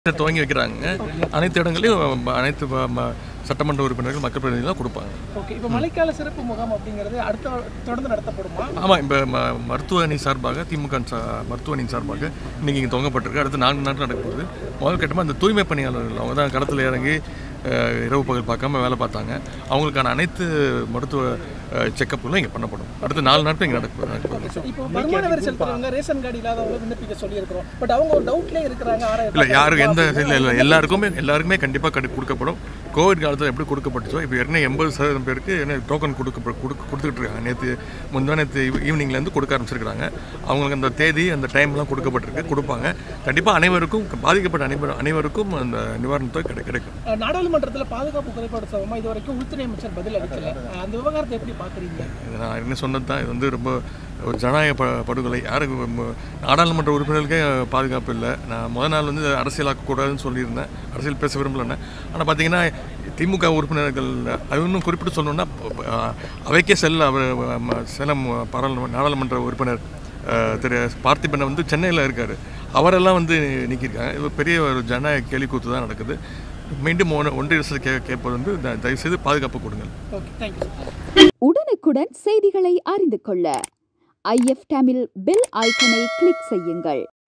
துவங்கி வைக்கிறாங்க அனைத்து இடங்களையும் ம- அனைத்து ம- ம- சட்டமன்ற உறுப்பினர்கள் மக்கள் பிரதிநிதிகள் கொடுப்பாங்க ஓகே இப்போ மழைக்கால சிறப்பு முகாம் அப்படிங்கிறது அடுத்த தொடர்ந்து நடத்தப்படுமா ஆமாம் இப்போ ம மருத்துவ அணி சார்பாக திமுக சா மருத்துவ அணி சார்பாக இன்றைக்கி இங்கே துவங்கப்பட்டிருக்கு அடுத்து நான்கு நாட்கள் நடக்க போகுது முதல் கட்டமாக அந்த தூய்மை பணியாளர்கள் அவங்க தான் களத்தில் இறங்கி அஹ், இரவு பகல் பார்க்காம வேலை பார்த்தாங்க அவங்களுக்கான அனைத்து மருத்துவ செக்கப்புகளும் இங்கே பண்ணப்படும் அடுத்து நாலு நாட்கள் இங்கே நடக்க போகுது நடக்க போகுது இப்போ வருமான வரி செலுத்துறவங்க ரேஷன் கார்டு இல்லாதவங்க விண்ணப்பிக்க சொல்லியிருக்கிறோம் பட் அவங்க ஒரு டவுட்லேயே இருக்கிறாங்க இல்லை ஆறாயிரம் யாருக்கு எந்த இல்லை இல்லை எல்லாருக்குமே எல்லாருக்குமே கண்டிப்பாக கடி கொடுக்கப்படும் கோவிட் காலத்தில் எப்படி கொடுக்கப்பட்டுச்சோ இப்போ ஏற்கனவே எண்பது சதவீதம் பேருக்கு என்ன டோக்கன் கொடுக்க கொடுக்க கொடுத்துட்டு இருக்காங்க நேற்று முந்தா நேற்று ஈவினிங்லேருந்து கொடுக்க ஆரம்பிச்சிருக்காங்க அவங்களுக்கு அந்த தேதி அந்த டைம்லாம் கொடுக்கப்பட்டிருக்கு கொடுப்பாங்க கண்டிப்பாக அனைவருக்கும் பாதிக்கப்பட்ட அனைவரும் அனைவருக்கும் அந்த நிவாரணத்தொகை கிடை கிடைக்கும் அஹ், நாடாளுமன்றத்தில் பாதுகாப்பு குறைபாடு சம்பவமா இது வரைக்கும் உள்துறை அமைச்சர் பதில் அளிக்கல அஹ், அந்த விவகாரத்தை எப்படி பார்க்குறீங்க இது நான் என்ன சொன்னது தான் இது வந்து ரொம்ப ஒரு ஜனநாயக ப படுகொலை யாருக்கு ம- நாடாளுமன்ற உறுப்பினர்களுக்கே பாதுகாப்பு இல்லை நான் முத நாள் வந்து அரசியலாக்கக்கூடாதுன்னு சொல்லியிருந்தேன் அரசியல் பேச விரும்பலன்னு ஆனால் பார்த்தீங்கன்னா திமுக உறுப்பினர்கள் அது இன்னும் குறிப்பிட்டு சொல்லணும்னா ப- ப- அவைக்கே செல்ல அவர் ம- சேலம் பாராளுமன்ற நாடாளுமன்ற உறுப்பினர் அஹ், திரு பார்த்திபன் வந்து சென்னையில் இருக்கார் அவரெல்லாம் வந்து நீக்கியிருக்காங்க இது பெரிய ஒரு ஜனநாயக கேலிக்கூத்து தான் நடக்குது மீண்டும் ஒன்று ஒன்றிய அரசு கே கேட்பது வந்து த- தயவுசெய்து பாதுகாப்பு கொடுங்கள் ஓகே தேங்க்யூ உடனுக்குடன் செய்திகளை அறிந்து கொள்ள ஐஎஃப் தமிழ் பெல் ஐக்கனை கிளிக் செய்யுங்கள்